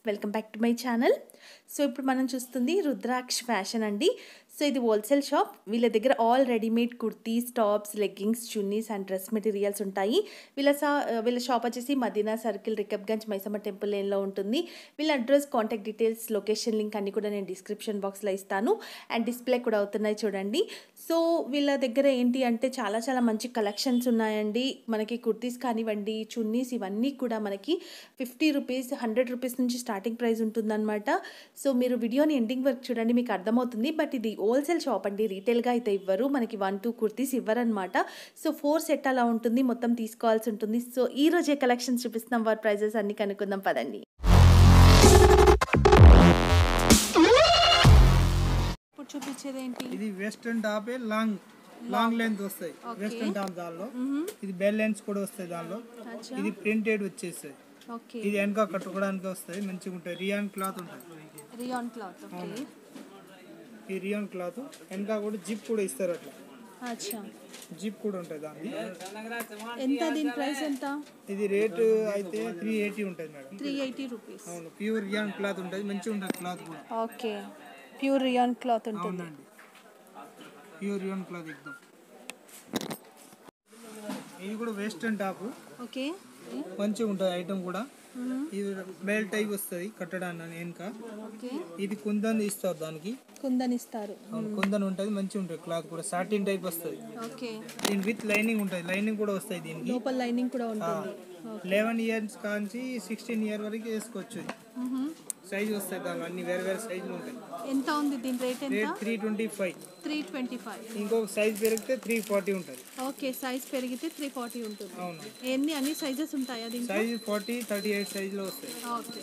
Welcome back to my channel so ఇప్పుడు మనం చూస్తుంది రుద్రాక్ష ఫ్యాషన్ అండి సో ఇది హోల్సేల్ షాప్ వీళ్ళ దగ్గర all readymade kurtis tops leggings chunnis and dress materials ఉంటాయి వీళ్ళ సా వీళ్ళ షాప్ వచ్చేసి మదీనా సర్కిల్ రికబ్గంజ్ మైసమ్మ టెంపుల్ లేన్లో ఉంటుంది వీళ్ళ address contact details location link అన్ని కూడా నేను డిస్క్రిప్షన్ బాక్స్లో ఇస్తాను అండ్ డిస్ప్లే కూడా అవుతున్నాయి చూడండి సో వీళ్ళ దగ్గర ఏంటి అంటే చాలా చాలా మంచి కలెక్షన్స్ ఉన్నాయండి మనకి కుర్తీస్ కానివ్వండి చున్నీస్ ఇవన్నీ కూడా మనకి ఫిఫ్టీ రూపీస్ హండ్రెడ్ రూపీస్ నుంచి స్టార్టింగ్ ప్రైస్ ఉంటుందన్నమాట సో మీరు వీడియోని ఎండింగ్ వరకు చూడండి మీకు అర్థమవుతుంది బట్ ఇది హోల్సేల్ షాప్ అండి రీటైల్గా అయితే ఇవ్వరు మనకి వన్ టూ కుర్తీస్ ఇవ్వరనమాట సో ఫోర్ సెట్ అలా ఉంటుంది మొత్తం తీసుకోవాల్సి ఉంటుంది సో ఈ రోజే కలెక్షన్స్ చూపిస్తున్నాం వారి ప్రైజెస్ అన్ని కనుక్కుందాం పదండి ఇప్పుడు చూపించేది ఏంటి ఇది western top long long length వస్తాయి వెస్టర్న్ టాప్ దానిలో ఇది బెల్ లెన్స్ కూడా వస్తాయి దానిలో అచ్చా ఇది ప్రింటెడ్ వచ్చేస్తాయి ఓకే ఇది వెనక కట్టుకోవడానికి వస్తాయి మంచిగా ఉంటాయి రియాన్ క్లాత్ ఉంటుంది రియాన్ క్లాత్ ఓకే ఈ రియాన్ క్లాత్ వెనక కూడా జిప్ కూడా ఇస్తారు అట్లా అచ్చా జిప్ కూడా ఉంటుంది దాన్ని ఎంత దీని ప్రైస్ ఎంత ఇది రేటు అయితే త్రీ ఎయిటీ ఉంటుంది మేడం త్రీ ఎయిటీ రూపీస్ అవును ప్యూర్ రియాన్ క్లాత్ ఉంటుంది మంచిగా ఉంటుంది క్లాత్ కూడా ఓకే ప్యూర్ రియాన్ క్లాత్ ఉంటుంది అవునండి ప్యూర్ రియాన్ క్లాత్ ఎగ్దమ్ ఇది కూడా వెస్టర్న్ టాప్ ఓకే మంచిగా ఉంటుంది ఐటమ్ కూడా ఇది బెల్ట్ టైప్ వస్తుంది కట్టడానికి వెనుక ఓకే ఇది కుందన్ ఇస్తారు దానికి కుందన్ ఇస్తారు అవును కుందన్ ఉంటుంది మంచిగా ఉంటుంది క్లాత్ కూడా సాటిన్ టైప్ వస్తుంది ఓకే దీని విత్ లైనింగ్ ఉంటుంది లైనింగ్ కూడా వస్తాయి దీనికి లోపల లైనింగ్ కూడా ఉంటుంది లెవెన్ ఇయర్స్ కాంచి సిక్స్టీన్ ఇయర్ వరకు వేసుకోవచ్చు సైజ్ వస్తాయి దానిలో అన్ని వేరే వేరే సైజులు ఉంటాయి ఎంత ఉంది దీని రేట్ ఎంత rate three twenty five three twenty five ఇంకొక సైజ్ పెరిగితే త్రీ ఫార్టీ ఉంటుంది ఓకే సైజ్ పెరిగితే త్రీ ఫార్టీ ఉంటుంది అవును ఎన్ని అన్ని సైజెస్ ఉంటాయా దీంట్లో సైజ్ ఫార్టీ థర్టీ ఎయిట్ సైజులో వస్తాయి ఓకే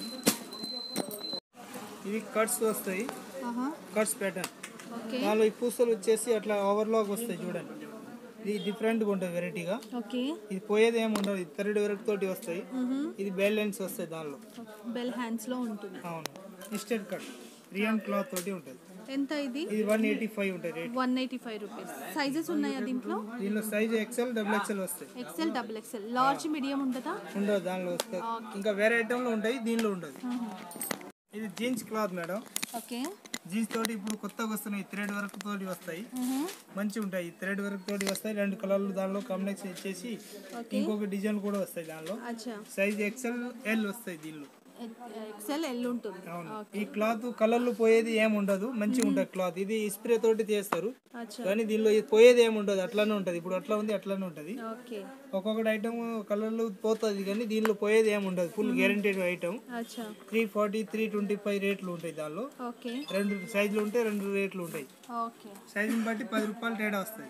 ఇవి కట్స్ వస్తాయి ఆహా కట్స్ ప్యాటర్న్ ఓకే దానిలో ఈ పూసలు వచ్చేసి అట్లా ఓవర్లాక్ వస్తాయి చూడండి ఇది డిఫరెంట్గా ఉంటుంది వెరైటీగా ఓకే ఇది పోయేది ఏమి ఉండదు ఇది థర్డ్ వరకు తోటి వస్తాయి ఇది బెల్ లైన్స్ వస్తాయి దానిలో బెల్ హ్యాండ్స్లో ఉంటుంది అవును ఇస్టెడ్ కట్ రియన్ క్లాత్ తోటి ఉంటుంది ఎంత ఇది ఇది వన్ ఎయిటీ ఫైవ్ ఉంటుంది rate one eighty five rupees sizes ఉన్నాయా దీంట్లో దీనిలో సైజ్ ఎక్సెల్ డబుల్ ఎక్సెల్ వస్తాయి XL double XL large medium ఉంటుందా ఉండదు దానిలో వస్తాయి ఇంకా వేరే ఐటెంలో ఉంటాయి దీనిలో ఉండదు ఇది jeans cloth madam okay jeans తోటి ఇప్పుడు కొత్తగా వస్తున్నాయి థ్రెడ్ వర్క్ తోటి వస్తాయి మంచిగా ఉంటాయి థ్రెడ్ వర్క్ తోటి వస్తాయి రెండు కలర్లు దానిలో కాంబినేషన్ ఇచ్చేసి ఓకే ఇంకొక డిజైన్ కూడా వస్తాయి దానిలో అచ్చా సైజ్ ఎక్సెల్ ఎల్ వస్తాయి దీనిలో ఎక్సెల్ ఎల్ ఉంటుంది అవును ఈ క్లాత్ కలర్లు పోయేది ఏమి ఉండదు మంచిగా ఉంటుంది క్లాత్ ఇది స్ప్రే తోటి చేస్తారు అచ్చా కానీ దీనిలో ఇది పోయేది ఏమి ఉండదు అట్లానే ఉంటుంది ఇప్పుడు అట్లా ఉంది అట్లానే ఉంటుంది ఓకే ఒక్కొక్కటి ఐటమ్ కలర్లు పోతుంది కానీ దీనిలో పోయేది ఏమి ఉండదు ఫుల్ గ్యారంటీడ్ ఐటమ్ అచ్చా three forty three twenty five రేట్లు ఉంటాయి దానిలో ఓకే రెండు సైజులు ఉంటాయి రెండు రేట్లు ఉంటాయి ఓకే సైజుని బట్టి పది రూపాయలు తేడా వస్తాయి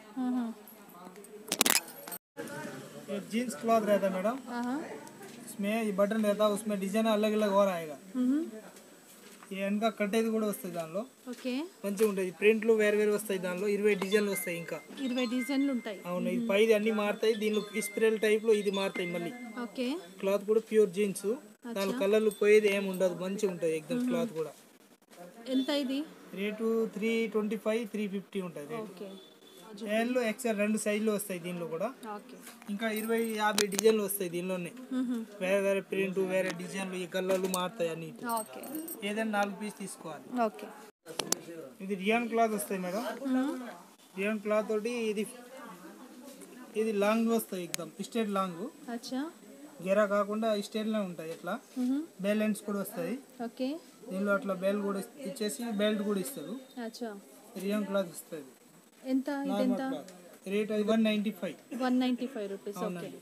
ये जीन्स क्लॉथ रहता है मैडम इसमें ये बटन रहता है उसमें डिजाइन अलग अलग और आएगा ఈ వెనక కట్టేది కూడా వస్తాయి దానిలో ఓకే మంచిగా ఉంటుంది ప్రింట్లు వేరు వేరు వస్తాయి దానిలో ఇరవై డిజైన్లు వస్తాయి ఇంకా ఇరవై డిజైన్లు ఉంటాయి అవును ఇది పైది అన్ని మారుతాయి దీనిలో స్ప్రేల్ టైప్ లో ఇది మారుతాయి మళ్ళీ ఓకే క్లాత్ కూడా ప్యూర్ జీన్స్ దాని కలర్లు పోయేది ఏమి ఉండదు మంచిగా ఉంటుంది ఎగ్జామ్ క్లాత్ కూడా ఎంత ఇది rate three twenty five three fifty ఉంటుంది రేటు ఓకే ఎల్ ఎక్స్ఎల్ రెండు సైజులు వస్తాయి దీనిలో కూడా ఓకే ఇంకా ఇరవై యాభై డిజైన్లు వస్తాయి దీనిలోనే వేరే వేరే ప్రింట్ వేరే డిజైన్లు ఈ కలర్లు మారుతాయి అన్ని ఓకే ఏదైనా నాలుగు పీస్ తీసుకోవాలి ఓకే ఇది రియాన్ క్లాత్ వస్తాయి మేడం రియాన్ క్లాత్ తోటి ఇది ఇది లాంగ్ వస్తాయి ఎగ్దమ్ స్టేట్ లాంగ్ అచ్చా గెరా కాకుండా స్టేట్లే ఉంటాయి ఇట్లా బెల్ ఎండ్స్ కూడా వస్తాయి ఓకే దీనిలో అట్లా బెల్ కూడా ఇస్- ఇచ్చేసి బెల్ట్ కూడా ఇస్తారు అచ్చా రియాన్ క్లాత్ వస్తుంది ఎంత ఇది ఎంత normal cloth rate one ninety five one ninety five rupees okay అవునండి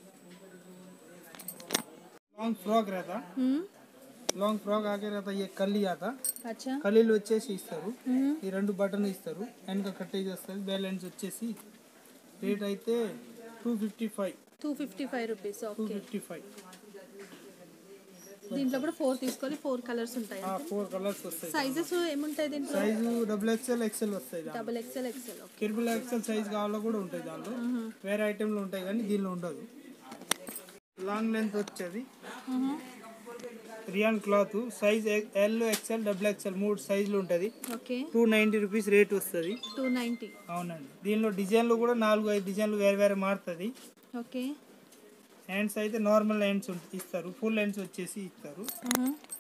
लॉन्ग फ्रॉक रहता లాంగ్ ఫ్రాక్ ఆగే रहता ये కల్లి आता అచ్చా కల్లీలు వచ్చేసి ఇస్తారు ఈ రెండు బటన్ ఇస్తారు వెనక కట్టేసి వస్తుంది బ్యాలెన్స్ వచ్చేసి రేట్ అయితే two fifty five two fifty five rupees two okay fifty five దీంట్లో కూడా ఫోర్ తీసుకోవాలి ఫోర్ కలర్స్ ఉంటాయి ఫోర్ కలర్స్ వస్తాయి సైజెస్ ఏముంటాయి దీంట్లో సైజు డబుల్ ఎక్స్ఎల్ ఎక్స్ఎల్ వస్తాయి దాంట్లో డబుల్ ఎక్సెల్ ఎక్సెల్ ఓకే కిర్బుల్ ఎక్స్ఎల్ సైజ్ కావాలో కూడా ఉంటాయి దాంట్లో వేరే ఐటెంలు ఉంటాయి కానీ దీనిలో ఉండదు లాంగ్ లెంత్ వచ్చేది rayon cloth size L XL double XL మూడు సైజులు ఉంటుంది okay two ninety rupees rate వస్తుంది టూ నైంటీ అవునండి దీనిలో డిజైన్లు కూడా నాలుగు ఐదు డిజైన్లు వేరే వేరే మారుతుంది ఓకే హ్యాండ్స్ అయితే నార్మల్ హ్యాండ్స్ ఇస్తారు ఫుల్ హ్యాండ్స్ వచ్చేసి ఇస్తారు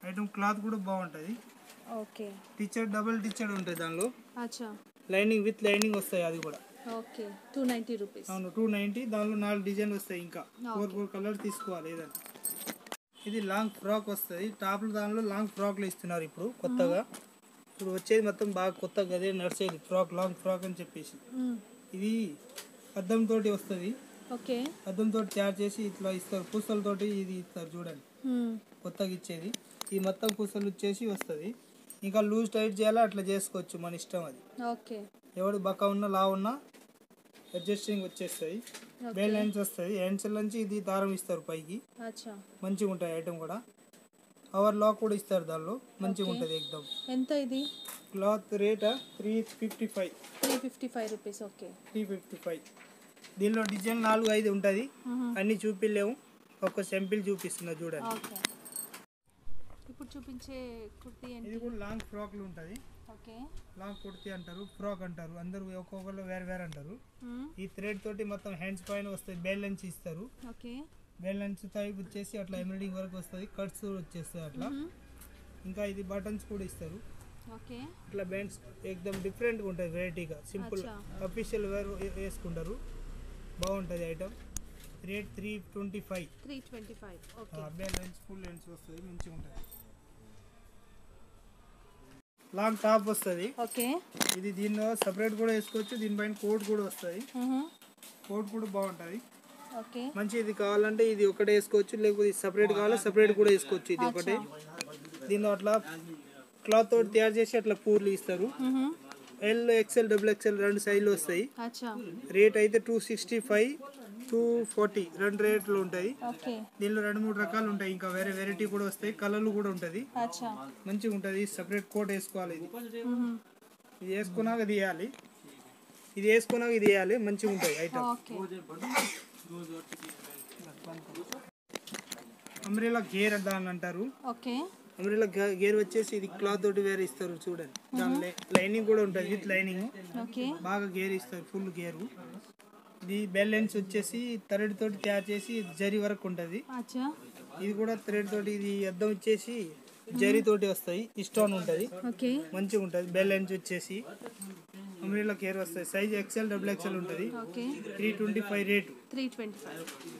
ఐటమ్ క్లాత్ కూడా బాగుంటుంది ఓకే టీచర్ డబుల్ టీచర్ ఉంటుంది దానిలో అచ్చా లైనింగ్ విత్ లైనింగ్ వస్తాయి అది కూడా ఓకే టూ నైంటీ రూపీస్ అవును టూ నైంటీ దానిలో నాలుగు డిజైన్ వస్తాయి ఇంకా ఫోర్ ఫోర్ కలర్ తీసుకోవాలి ఏదైనా ఇది లాంగ్ ఫ్రాక్ వస్తుంది టాప్లు దానిలో లాంగ్ ఫ్రాక్లు ఇస్తున్నారు ఇప్పుడు కొత్తగా ఇప్పుడు వచ్చేది మొత్తం బాగా కొత్తగా అదే నడిచేది ఫ్రాక్ లాంగ్ ఫ్రాక్ అని చెప్పేసి ఇది అద్దంతో వస్తుంది ఓకే అద్దంతో తయారు చేసి ఇట్లా ఇస్తారు పూసలతోటి ఇది ఇస్తారు చూడండి కొత్తగా ఇచ్చేది ఈ మొత్తం పూసలు వచ్చేసి వస్తుంది ఇంకా లూజ్ టైట్ చేయాలా అట్లా చేసుకోవచ్చు మన ఇష్టం అది ఓకే ఎవడు బక్క ఉన్నా లా ఉన్నా అడ్జస్టింగ్ వచ్చేస్తుంది బేల్ లైన్స్ వస్తుంది హ్యాండ్స్ నుంచి ఇది దారం ఇస్తారు పైకి అచ్చా మంచిగా ఉంటుంది ఐటమ్ కూడా అవర్ లాక్ కూడా ఇస్తారు దానిలో మంచిగా ఉంటుంది ఎక్దమ్ ఎంత ఇది cloth rate three fifty five three fifty five rupees okay three fifty five దీనిలో డిజైన్ నాలుగు ఐదు ఉంటుంది అన్నీ చూపిలేము ఒక సింపుల్ చూపిస్తున్నా చూడండి ఓకే ఇప్పుడు చూపించే కుర్తీ ఏంటి ఇది కూడా లాంగ్ ఫ్రాక్లు ఉంటుంది ఓకే లాంగ్ కుర్తీ అంటారు ఫ్రాక్ అంటారు అందరూ ఒక్కొక్కరు వేరు వేరు అంటారు ఈ థ్రెడ్ తోటి మొత్తం హ్యాండ్స్ పైన వస్తుంది బెల్ లెన్స్ ఇస్తారు ఓకే బెల్ లెన్స్ టైప్ వచ్చేసి అట్లా ఎంబ్రాయిడింగ్ వరకు వస్తుంది కట్స్ వచ్చేస్తాయి అట్లా ఇంకా ఇది బటన్స్ కూడా ఇస్తారు ఓకే ఇట్లా బ్యాండ్స్ ఎక్దమ్ డిఫరెంట్గా ఉంటుంది వెరైటీగా సింపుల్ అచ్చా. అఫీషియల్ వేర్ వేసుకుంటారు బాగుంటుంది item rate three twenty five three twenty five okay bell lens full lens వస్తుంది మంచిగా ఉంటుంది లాంగ్ టాప్ వస్తుంది ఓకే ఇది దీనిలో సపరేట్ కూడా వేసుకోవచ్చు దీనిపైన కోట్ కూడా వస్తుంది కోట్ కూడా బాగుంటుంది ఓకే మంచి ఇది కావాలంటే ఇది ఒకటే వేసుకోవచ్చు లేకపోతే సపరేట్ కావాలా సపరేట్ కూడా వేసుకోవచ్చు ఇది ఒకటే దీనిలో అట్లా క్లాత్ తోటి తయారు చేసి అట్లా పూర్లు ఇస్తారు ఎల్ ఎక్సెల్ డబుల్ ఎక్సెల్ రెండు సైజులు వస్తాయి అచ్చా రేట్ అయితే two sixty five two forty రెండు రేట్లు ఉంటాయి ఓకే దీనిలో రెండు మూడు రకాలు ఉంటాయి ఇంకా వేరే వెరైటీ కూడా వస్తాయి కలర్లు కూడా ఉంటుంది అచ్చా మంచిగా ఉంటుంది సపరేట్ కోట్ వేసుకోవాలి ఇది ఇది వేసుకున్నాక ఇది వేయాలి ఇది వేసుకున్నాక ఇది వేయాలి మంచిగా ఉంటుంది ఐటమ్ ఓకే అమ్రేలా గేర్ దాన్ని అంటారు ఓకే అమ్రేలా గేర్ వచ్చేసి ఇది క్లాత్ తోటి వేరే ఇస్తారు చూడండి దాని లైనింగ్ కూడా ఉంటుంది విత్ లైనింగ్ ఓకే బాగా గేర్ ఇస్తారు ఫుల్ గేరు ఇది బెల్ లెన్స్ వచ్చేసి థ్రెడ్ తోటి తయారు చేసి జరి వరకు ఉంటుంది అచ్చా ఇది కూడా థ్రెడ్ తోటి ఇది అద్దం వచ్చేసి జరి తోటి వస్తాయి స్టోన్ ఉంటుంది ఓకే మంచిగా ఉంటుంది బెల్ లెన్స్ వచ్చేసి అమ్రేలా కేర్ వస్తాయి సైజ్ ఎక్సెల్ డబుల్ ఎక్సెల్ ఉంటుంది okay three twenty five rate three twenty five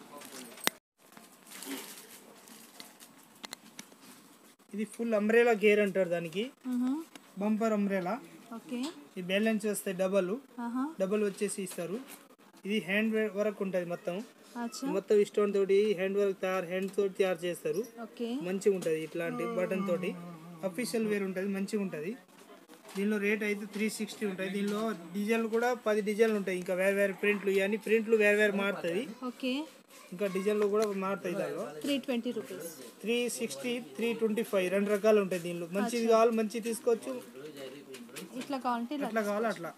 ఇది ఫుల్ అంబ్రేలా గేర్ అంటారు దానికి బంపర్ అంబ్రేలా ఓకే ఈ బ్యాలెన్స్ వస్తాయి డబల్ ఆహా డబల్ వచ్చేసి ఇస్తారు ఇది హ్యాండ్ వర్క్ ఉంటుంది మొత్తం అచ్చా మొత్తం స్టోన్ తోటి హ్యాండ్ వర్క్ తయారు హ్యాండ్ తోటి తయారు చేస్తారు ఓకే మంచిగా ఉంటుంది ఇట్లాంటి బటన్ తోటి అఫీషియల్ వేర్ ఉంటుంది మంచిగా ఉంటుంది దీనిలో రేట్ అయితే త్రీ సిక్స్టీ ఉంటుంది దీనిలో డిజైన్లు కూడా పది డిజైన్లు ఉంటాయి ఇంకా వేరే వేరే ప్రింట్లు ఇవన్నీ ప్రింట్లు వేరే వేరే మారుతుంది ఓకే ఇంకా డిజైన్లు కూడా మారుతాయి దానిలో three twenty rupees three sixty three twenty five రెండు రకాలు ఉంటాయి దీనిలో మంచిది కావాలి మంచిది తీసుకోవచ్చు ఇట్లా కావాలంటే ఇలా ఎట్లా కావాలో అట్లా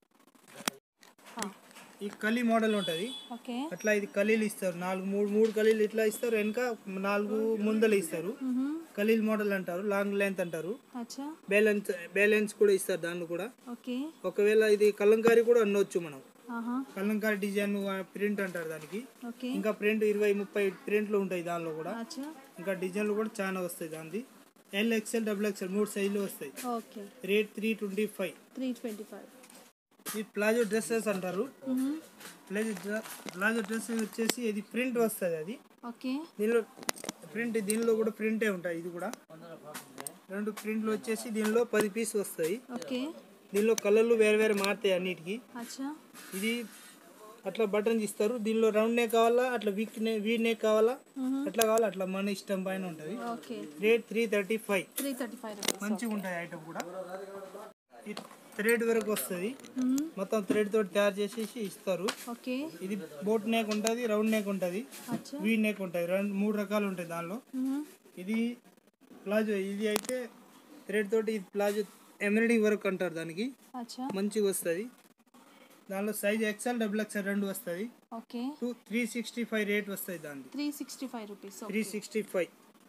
ఈ కలీ మోడల్ ఉంటుంది ఓకే అట్లా ఇది కలీలు ఇస్తారు నాలుగు మూడు మూడు కలీలు ఇట్లా ఇస్తారు వెనక నాలుగు ముందలు ఇస్తారు కలీల్ మోడల్ అంటారు లాంగ్ లెంత్ అంటారు అచ్చా బ్యాలెన్స్ బ్యాలెన్స్ కూడా ఇస్తారు దాన్ని కూడా ఓకే ఒకవేళ ఇది కలంకారీ కూడా అనవచ్చు మనం ఆహా కలంకారీ డిజైన్ ప్రింట్ అంటారు దానికి ఓకే ఇంకా ప్రింట్ ఇరవై ముప్పై ప్రింట్లు ఉంటాయి దానిలో కూడా అచ్చా ఇంకా డిజైన్లు కూడా చాలా వస్తాయి దానిది ఎల్ ఎక్స్ఎల్ డబుల్ ఎక్స్ఎల్ మూడు సైజులు వస్తాయి okay rate three twenty five three twenty five ఈ ప్లాజో డ్రెస్సెస్ అంటారు ప్లాజో డ్ర- ప్లాజో డ్రెస్ వచ్చేసి ఇది ప్రింట్ వస్తుంది అది ఓకే దీనిలో ప్రింట్ దీనిలో కూడా ప్రింటే ఉంటాయి ఇది కూడా రెండు ప్రింట్లు వచ్చేసి దీనిలో పది పీస్ వస్తాయి ఓకే దీనిలో కలర్లు వేరే వేరే మారుతాయి అన్నిటికీ అచ్చా ఇది అట్లా బటన్స్ ఇస్తారు దీనిలో రౌండ్ నెక్ కావాలా అట్లా వీక్ నెక్ వీ నెక్ కావాలా అట్లా కావాలా అట్లా మన ఇష్టం పైన ఉంటుంది okay rate three thirty five three thirty five rupees మంచిగా ఉంటుంది ఐటమ్ కూడా ఈ థ్రెడ్ వరకు వస్తుంది మొత్తం థ్రెడ్ తోటి తయారు చేసేసి ఇస్తారు ఓకే ఇది బోట్ నెక్ ఉంటుంది రౌండ్ నెక్ ఉంటుంది అచ్చా వీ నెక్ ఉంటుంది రెండు మూడు రకాలు ఉంటాయి దానిలో ఇది ప్లాజో ఇది అయితే థ్రెడ్ తోటి ఇది ప్లాజో ఎంబ్రాయిడింగ్ వర్క్ అంటారు దానికి అచ్చా మంచిగా వస్తుంది దానిలో సైజ్ ఎక్సెల్ డబుల్ ఎక్సెల్ రెండు వస్తుంది okay two three sixty five rate వస్తుంది దానికి three sixty five rupees three sixty five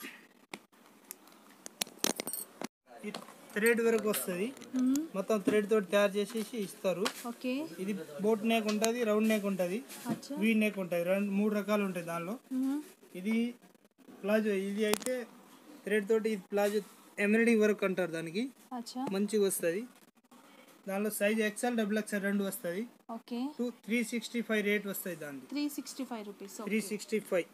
ఈ థ్రెడ్ వరకు వస్తుంది మొత్తం థ్రెడ్ తోటి తయారు చేసేసి ఇస్తారు ఓకే ఇది బోట్ నెక్ ఉంటుంది రౌండ్ నెక్ ఉంటుంది అచ్చా వీ నెక్ ఉంటుంది రెండు మూడు రకాలు ఉంటాయి దానిలో ఇది ప్లాజో ఇది అయితే థ్రెడ్ తోటి ఇది ప్లాజో ఎంబ్రాయిడింగ్ వర్క్ అంటారు దానికి అచ్చా మంచిగా వస్తుంది దానిలో సైజ్ ఎక్సెల్ డబుల్ ఎక్సెల్ రెండు వస్తుంది okay two three sixty five rate వస్తుంది దానికి three sixty five rupees three sixty five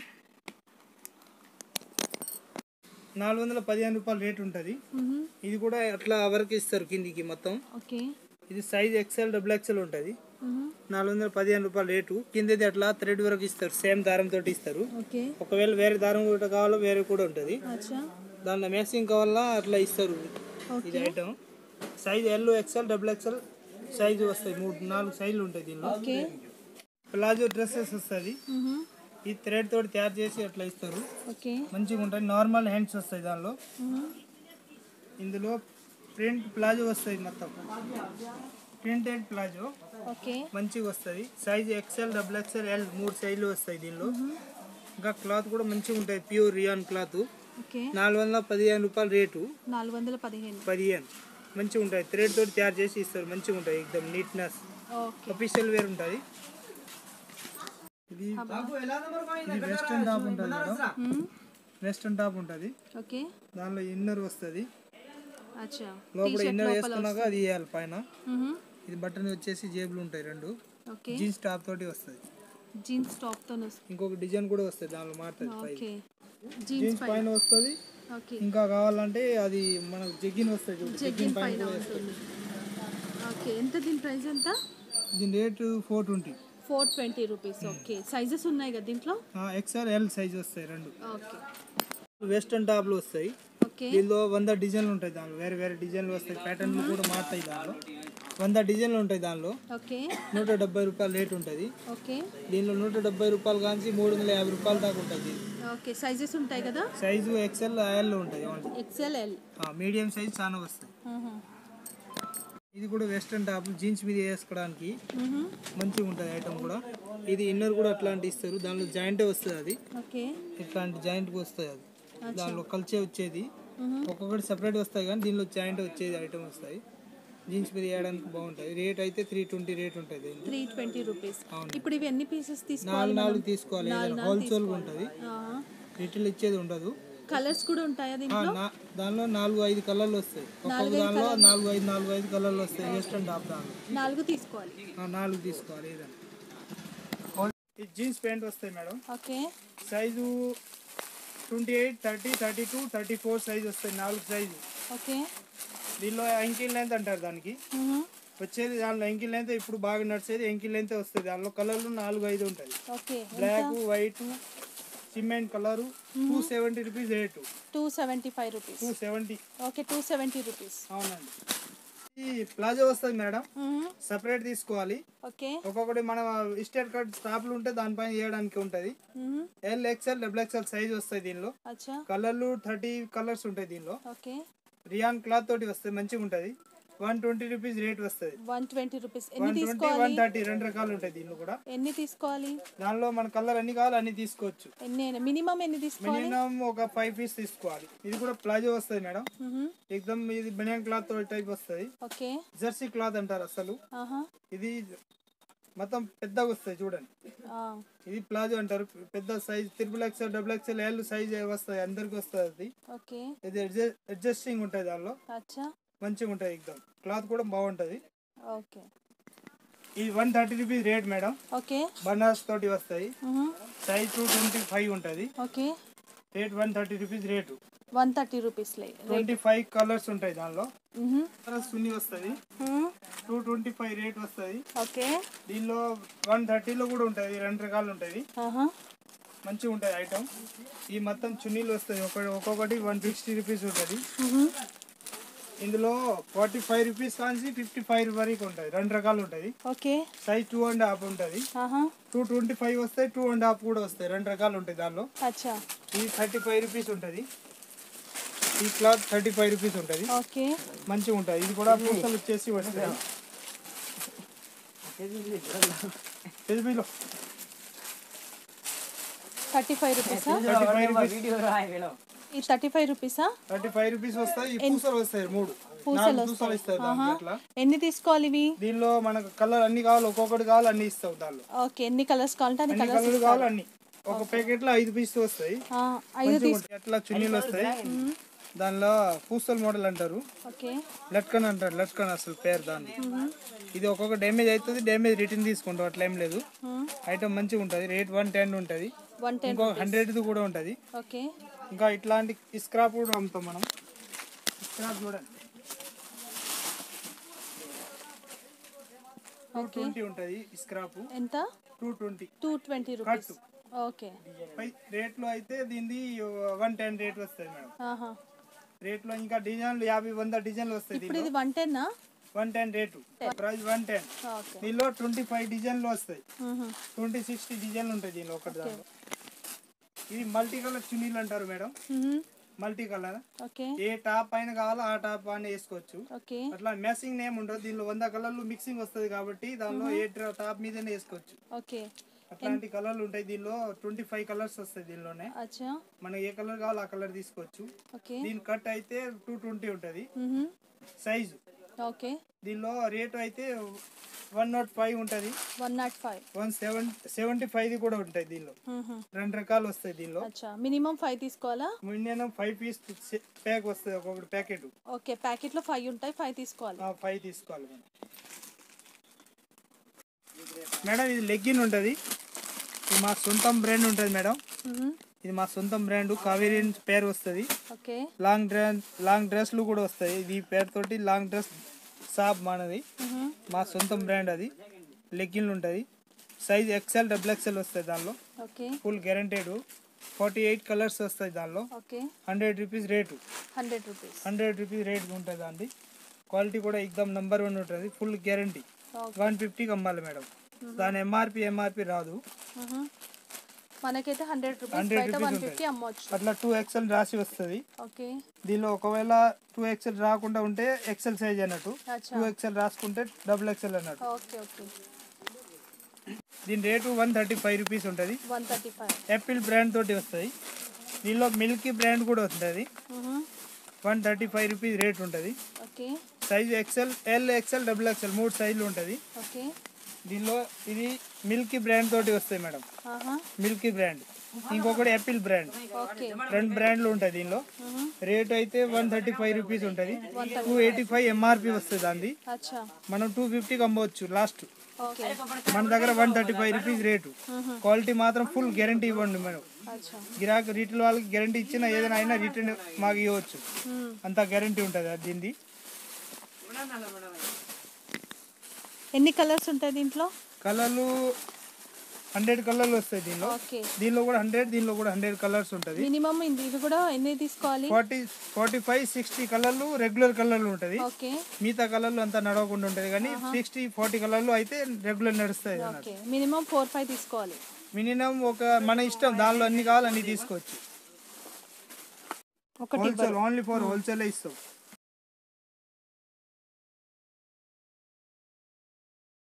నాలుగు వందల పదిహేను రూపాయలు రేట్ ఉంటుంది ఇది కూడా అట్లా వర్క్ ఇస్తారు కిందికి మొత్తం ఓకే ఇది సైజ్ ఎక్సెల్ డబుల్ ఎక్సెల్ ఉంటుంది నాలుగు వందల పదిహేను రూపాయలు రేటు కిందది అట్లా థ్రెడ్ వర్క్ ఇస్తారు సేమ్ దారం తోటి ఇస్తారు ఓకే ఒకవేళ వేరే దారం కూడా కావాలో వేరే కూడా ఉంటుంది అచ్చా దానిలో మ్యాచింగ్ కావాలా అట్లా ఇస్తారు ఇది item size L XL double XL size వస్తాయి మూడు నాలుగు సైజులు ఉంటాయి దీనిలో ఓకే ప్లాజో డ్రెస్సెస్ వస్తుంది ఈ థ్రెడ్ తోటి తయారు చేసి అట్లా ఇస్తారు ఓకే మంచిగా ఉంటాయి నార్మల్ హ్యాండ్స్ వస్తాయి దానిలో ఇందులో ప్రింట్ ప్లాజో వస్తుంది మొత్తం ప్రింటెడ్ ప్లాజో ఓకే మంచిగా వస్తుంది size XL double XL L మూడు సైజులు వస్తాయి దీనిలో ఇంకా క్లాత్ కూడా మంచిగా ఉంటుంది ప్యూర్ రియాన్ క్లాత్ ఓకే నాలుగు వందల పదిహేను రూపాయల రేటు నాలుగు వందల పదిహేను పదిహేను మంచిగా ఉంటాయి థ్రెడ్ తోటి తయారు చేసి ఇస్తారు మంచిగా ఉంటాయి ఎక్దమ్ నీట్నెస్ ఓకే అఫీషియల్ వేర్ ఉంటుంది ఇది ఇది వెస్టర్న్ టాప్ ఉంటుంది మేడం వెస్టర్న్ టాప్ ఉంటుంది ఓకే దానిలో ఇన్నర్ వస్తుంది అచ్చా లోపల ఇన్నర్ వేసుకున్నాక అది వేయాలి పైన ఇది బటన్ వచ్చేసి జేబులు ఉంటాయి రెండు ఓకే జీన్స్ టాప్ తోటి వస్తుంది జీన్స్ టాప్తో వస్తుంది ఇంకొక డిజైన్ కూడా వస్తుంది దానిలో మారుతుంది పై ఓకే జీన్స్ జీన్స్ పైన వస్తుంది ఓకే ఇంకా కావాలంటే అది మనకు జగ్గిన్ వస్తుంది చూడు జగ్గిన్ పైన కూడా వస్తుంది ఓకే ఎంత దీని ప్రైస్ ఎంత దీని rate four twenty four twenty rupees okay sizes ఉన్నాయి కదా దీంట్లో ఎక్స్ఆర్ ఎల్ సైజ్ వస్తాయి రెండు ఓకే వెస్టర్న్ టాప్లు వస్తాయి ఓకే దీనిలో వంద డిజైన్లు ఉంటాయి దానిలో వేరే వేరే డిజైన్లు వస్తాయి ప్యాటర్న్లు కూడా మారుతాయి దానిలో వంద డిజైన్లు ఉంటాయి దానిలో ఓకే నూట డెబ్బై రూపాయలు రేట్ ఉంటుంది ఓకే దీనిలో నూట డెబ్బై రూపాయలు కాంచి మూడు వందల యాభై రూపాయల దాకా ఉంటుంది ఓకే సైజెస్ ఉంటాయి కదా సైజు ఎక్సెల్ ఎల్ ఉంటాయి only XL L medium size చాలా వస్తాయి ఇది కూడా వెస్ట్రన్ టాప్ జీన్స్ మీద వేసుకోవడానికి మంచిగా ఉంటుంది ఐటమ్ కూడా ఇది ఇన్నర్ కూడా అట్లాంటి ఇస్తారు దానిలో జాయింటే వస్తుంది అది ఓకే ఇట్లాంటి జాయింట్ వస్తుంది అది దానిలో కలిసే వచ్చేది ఒక్కొక్కటి సపరేట్ వస్తాయి కానీ దీనిలో జాయింట్ వచ్చేది ఐటమ్ వస్తాయి జీన్స్ మీద వేయడానికి బాగుంటుంది రేట్ అయితే త్రీ ట్వంటీ రేట్ ఉంటుంది దీనికి. త్రీ ట్వంటీ రూపీస్ అవును. ఇప్పుడు ఇవి ఎన్ని పీసెస్ నాలుగు తీసుకోవాలి నాలుగు తీసుకోవాలి ఏదైనా హోల్సేల్ ఉంటుంది రిటైల్ ఇచ్చేది ఉండదు కలర్స్ కూడా ఉంటాయా ఆ, దీంట్లో నా- దానిలో నాలుగు ఐదు కలర్లు వస్తాయి ఒక్కొక్క దానిలో నాలుగు ఐదు నాలుగు ఐదు కలర్లు వస్తాయి వెస్ట్రన్ టాప్ దానిలో నాలుగు తీసుకోవాలి ఆ, నాలుగు తీసుకోవాలి ఏదైనా ఈ జీన్స్ ప్యాంట్ వస్తాయి madam okay size twenty eight thirty thirty two thirty four size వస్తాయి నాలుగు సైజు ఓకే దీనిలో ఎంకిల్ లెంత్ అంటారు దానికి వచ్చేది దానిలో ఎంకిల్ లెంత్ ఇప్పుడు బాగా నడిచేది ఎంకిల్ లెంత్ వస్తుంది దానిలో కలర్లు నాలుగు ఐదు ఉంటుంది okay black white cement colour two seventy rupees rate two seventy five rupees two seventy okay two seventy rupees అవునండి ఈ ప్లాజో వస్తుంది మేడం సపరేట్ తీసుకోవాలి ఓకే ఒక్కొక్కటి మన స్టేట్ కార్డ్ స్టాప్లు ఉంటే దానిపైన వేయడానికి ఉంటుంది L XL double XL size వస్తాయి దీనిలో అచ్చా కలర్లు థర్టీ కలర్స్ ఉంటాయి దీనిలో ఓకే రియాన్ క్లాత్ తోటి వస్తుంది మంచిగా ఉంటుంది వన్ ట్వంటీ రూపీస్ రేట్ వస్తుంది వన్ ట్వంటీ రూపీస్ ఎన్ని వన్ ట్వంటీ తీసుకోవాలి వన్ థర్టీ రెండు రకాలు ఉంటాయి దీనిలో కూడా ఎన్ని తీసుకోవాలి దానిలో మన కలర్ అన్ని కావాలి అన్ని తీసుకోవచ్చు ఎన్ని మినిమం ఎన్ని తీసుకోవాలి మినిమం ఒక ఫైవ్ పీస్ తీసుకోవాలి ఇది కూడా ప్లాజో వస్తుంది మేడం మ్మ్. ఎక్దమ్ ఇది బనియన్ క్లాత్ టైప్ వస్తుంది ఓకే జెర్సీ క్లాత్ అంటారు అసలు ఆహా ఇది మొత్తం పెద్దగా వస్తాయి చూడండి ఆ, ఇది ప్లాజో అంటారు పెద్ద size triple XL double XL L size వస్తాయి అందరికి వస్తుంది అది ఓకే ఇది అడ్జస్టింగ్ ఉంటుంది దానిలో అచ్చా మంచిగా ఉంటుంది ఎక్దమ్ క్లాత్ కూడా బాగుంటుంది ఓకే ఇది one thirty rupees rate madam okay Banaras తోటి వస్తాయి hmm. Size two twenty five ఉంటుంది okay rate one thirty rupees rate one thirty రూపీస్లే ట్వంటీ ఫైవ్ కలర్స్ ఉంటాయి దానిలో మ్మ్. కలర్స్ సున్ని వస్తుంది hmm. Two twenty five rate వస్తుంది ఓకే దీనిలో వన్ థర్టీలో కూడా ఉంటుంది రెండు రకాలు ఉంటుంది ఆహా మంచిగా ఉంటుంది ఐటమ్ ఈ మొత్తం చున్నీలు వస్తాయి ఒక ఒక్కొక్కటి వన్ సిక్స్టీ రూపీస్ ఉంటుంది మ్మ్. ఇందులో ఫార్టీ ఫైవ్ రూపీస్ కానీ ఫిఫ్టీ ఫైవ్ వరకు ఉంటుంది రెండు రకాలు ఉంటుంది okay size two and half ఉంటుంది ఆహా టూ ట్వంటీ ఫైవ్ వస్తాయి టూ అండ్ హాఫ్ కూడా వస్తాయి రెండు రకాలు ఉంటాయి దానిలో అచ్చా ఇది థర్టీ ఫైవ్ రూపీస్ ఉంటుంది ఈ క్లాత్ థర్టీ ఫైవ్ రూపీస్ ఉంటుంది ఓకే మంచిగా ఉంటుంది ఇది కూడా పూసలు వచ్చేసి వస్తాయి ఎల్బీలో థర్టీ ఫైవ్ రూపీసా థర్టీ ఫైవ్ రూపీస్ ఈ థర్టీ ఫైవ్ రూపీసా థర్టీ ఫైవ్ రూపీస్ వస్తాయి ఈ పూసలు వస్తాయి మూడు పూసలు నాలుగు పూసలు ఇస్తారు దానికి అట్లా ఎన్ని తీసుకోవాలి ఇవి దీనిలో మనకు కలర్ అన్ని కావాలి ఒక్కొక్కటి కావాలి అన్ని ఇస్తావు దానిలో ఓకే ఎన్ని కలర్స్ కావాలంటే అన్ని అన్ని కలర్స్ కలర్లు కావాలి అన్ని ఒక ప్యాకెట్ లో ఐదు పీస్ వస్తాయి ఆ, ఐదు మంచిగా ఉంటాయి. అట్లా చున్నీలు వస్తాయి దానిలో పూస్తల్ మోడల్ అంటారు ఓకే లట్కన్ అంటారు లట్కన్ అసలు పేరు దాన్ని ఇది ఒక్కొక్క డ్యామేజ్ అవుతుంది డ్యామేజ్ రిటర్న్ తీసుకుంటాం అట్లా ఏం లేదు ఐటమ్ మంచిగా ఉంటుంది రేట్ వన్ టెన్ ఉంటుంది వన్ టెన్ ఇంకో హండ్రెడ్ది కూడా ఉంటుంది ఓకే ఇంకా ఇట్లాంటి స్క్రాప్ కూడా అమ్ముతాం మనం స్క్రాప్ చూడండి టూ ట్వంటీ ఉంటుంది స్క్రాప్ ఎంత two twenty two twenty rupees okay పై రేట్లో అయితే దీనిది వన్ టెన్ రేట్ వస్తుంది మేడం ఆహా రేట్లో ఇంకా డిజైన్లు యాభై వంద డిజైన్లు వస్తాయి ఇప్పుడు ఇది వన్ టెన్నా one ten rate price one ten okay దీనిలో ట్వంటీ ఫైవ్ డిజైన్లు వస్తాయి ట్వంటీ సిక్స్టీ డిజైన్లు ఉంటాయి దీనిలో ఒకటి దాంట్లో ఇది మల్టీ కలర్ చున్నీలు అంటారు మేడం మల్టీ కలర్ ఓకే ఏ టాప్ పైన కావాలో ఆ టాప్ పైన వేసుకోవచ్చు ఓకే అట్లా మ్యాచింగ్ నేమ్ ఉండదు దీనిలో వంద కలర్లు మిక్సింగ్ వస్తుంది కాబట్టి దానిలో ఏ ట- టాప్ మీదనే వేసుకోవచ్చు ఓకే అట్లాంటి కలర్లు ఉంటాయి దీనిలో ట్వంటీ ఫైవ్ కలర్స్ వస్తాయి దీనిలోనే అచ్చా మనకి ఏ కలర్ కావాలో ఆ కలర్ తీసుకోవచ్చు ఓకే దీని కట్ అయితే టూ ట్వంటీ ఉంటుంది మ్మ్. సైజు ఓకే దీనిలో రేటు అయితే వన్ నాట్ ఫైవ్ ఉంటుంది one nought five one seven seventy ఫైవ్ది కూడా ఉంటాయి దీనిలో రెండు రకాలు వస్తాయి దీనిలో అచ్చా మినిమం ఫైవ్ తీసుకోవాలా మినిమం ఫైవ్ పీస్ ప్యాక్ వస్తుంది ఒక్కొక్కటి ప్యాకెట్ ఓకే ప్యాకెట్లో ఫైవ్ ఉంటాయి ఫైవ్ తీసుకోవాలి ఫైవ్ తీసుకోవాలి మేడం మేడం ఇది లెగ్గిన్ ఉంటుంది ఇది మా సొంతం బ్రాండ్ ఉంటుంది మేడం మ్మ్. ఇది మా సొంతం బ్రాండ్ కావేరి అని పేరు వస్తుంది ఓకే లాంగ్ డ్రెస్ లాంగ్ డ్రెస్లు కూడా వస్తాయి ఇది పేరుతోటి లాంగ్ డ్రెస్ షాప్ మనది మ్మ్. మా సొంతం బ్రాండ్ అది లెగ్గిన్లు ఉంటుంది సైజ్ ఎక్సెల్ డబుల్ ఎక్సెల్ వస్తాయి దానిలో okay full guaranteed forty eight colours వస్తాయి దానిలో okay hundred rupees rate hundred rupees hundred rupees rate ఉంటుంది దాన్ని క్వాలిటీ కూడా ఎగ్దమ్ నెంబర్ వన్ ఉంటుంది ఫుల్ గ్యారంటీ ఓకే వన్ ఫిఫ్టీకి అమ్మాలి మేడం దాని ఎంఆర్పి ఎంఆర్పి రాదు మ్మ్. మనకైతే హండ్రెడ్ రూపీస్ 100 బయట rupees వన్ ఉంటాయి. ఫిఫ్టీ అమ్మవచ్చు అట్లా టూ ఎక్సెల్ రాసి వస్తుంది ఓకే దీనిలో ఒకవేళ టూ ఎక్సెల్ రాకుండా ఉంటే ఎక్సెల్ సైజ్ అన్నట్టు అచ్చా టూ ఎక్సెల్ రాసుకుంటే డబుల్ ఎక్సెల్ అన్నట్టు ఓకే ఓకే దీని rate one thirty five rupees ఉంటుంది one thirty five Apple brand తోటి వస్తాయి దీనిలో మిల్కీ బ్రాండ్ కూడా వస్తుంది one thirty five rupees rate ఉంటుంది okay size XL L XL double XL మూడు సైజులు ఉంటుంది ఓకే దీనిలో ఇది మిల్కీ బ్రాండ్ తోటి వస్తాయి మేడం ఆహా మిల్కీ బ్రాండ్ ఇంకొకటి యాపిల్ బ్రాండ్ ఓకే రెండు బ్రాండ్లు ఉంటాయి దీనిలో రేట్ అయితే వన్ థర్టీ ఫైవ్ రూపీస్ ఉంటుంది టూ ఎయిటీ ఫైవ్ ఎంఆర్పి వస్తుంది అంది అచ్చా మనం టూ ఫిఫ్టీకి అమ్మవచ్చు లాస్ట్ ఓకే మన దగ్గర one thirty five rupees rate quality మాత్రం ఫుల్ గ్యారంటీ ఇవ్వండి మనం అచ్చా గిరాక్ రీటైల్ వాళ్ళకి గ్యారంటీ ఇచ్చిన ఏదైనా అయినా రిటర్న్ మాకు ఇవ్వచ్చు మ్మ్. అంత గ్యారంటీ ఉంటుంది అది దీనిది ఎన్ని కలర్స్ ఉంటాయి దీంట్లో కలర్లు హండ్రెడ్ కలర్లు వస్తాయి దీనిలో ఓకే దీనిలో కూడా హండ్రెడ్ దీనిలో కూడా హండ్రెడ్ కలర్స్ ఉంటుంది మినిమం ఇది కూడా ఎన్ని తీసుకోవాలి ఫార్టీ ఫార్టీ ఫైవ్ సిక్స్టీ కలర్లు రెగ్యులర్ కలర్లు ఉంటుంది ఓకే మిగతా కలర్లు అంతా నడవకుండా ఉంటుంది కానీ సిక్స్టీ ఫార్టీ కలర్లు అయితే రెగ్యులర్ నడుస్తాయి ఓకే మినిమం ఫోర్ ఫైవ్ తీసుకోవాలి మినిమం ఒక మన ఇష్టం దానిలో అన్ని కావాలి అన్ని తీసుకోవచ్చు ఒకటి హోల్సేల్ ఓన్లీ ఫర్ హోల్సేల్ ఇస్తాం